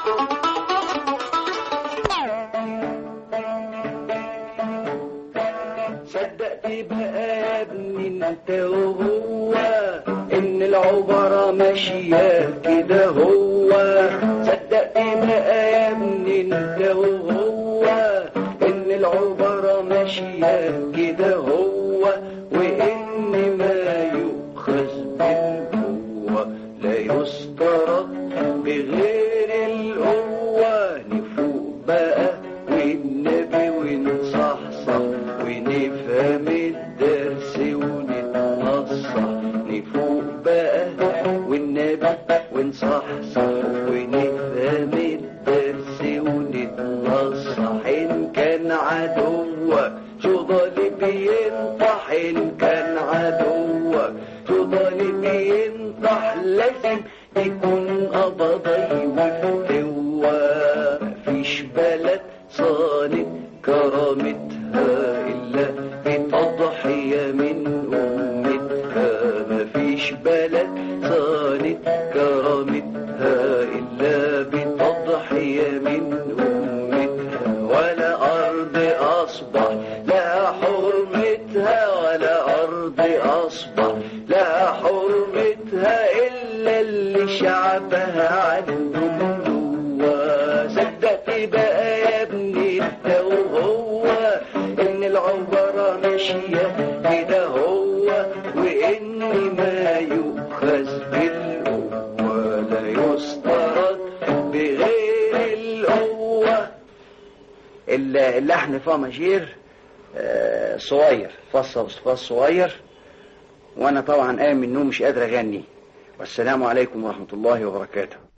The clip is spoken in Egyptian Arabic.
صدقت بقى يا ابني انت وهو ان العبارة ماشية كده هو صدقت بقى يا ابني انت وهو ان العبارة ماشية كده هو وان ما يؤخذ بالقوة لا يسترد بغير القوة نفوق بقى والنبي ونصحصح ونفهم الدرس ونتنصح نفوق بقى والنبي ونصحصح ونفهم الدرس ونتنصح إن كان عدوك شو ظالم ينطح إن كان عدوك شو ظالم ينطح لازم يكون قبضي وفتوى مفيش بلد صانت كرامتها إلا بتضحية من أمتها مفيش بلد صانت كرامتها إلا بتضحية من أمتها ولا أرض أصبح لها حرمتها ولا أرض أصبح لها حرمتها إلا اللي شعبها عنده قوة صدقت بقى يا ابني انت وهو ان العبارة ماشية كده هو وان ما يؤخذ بالقوة لا يسترد بغير القوة اللحن فا ماجير آه، صغير فصل فص صغير وانا طبعا قايم من النوم مش قادر اغني والسلام عليكم ورحمة الله وبركاته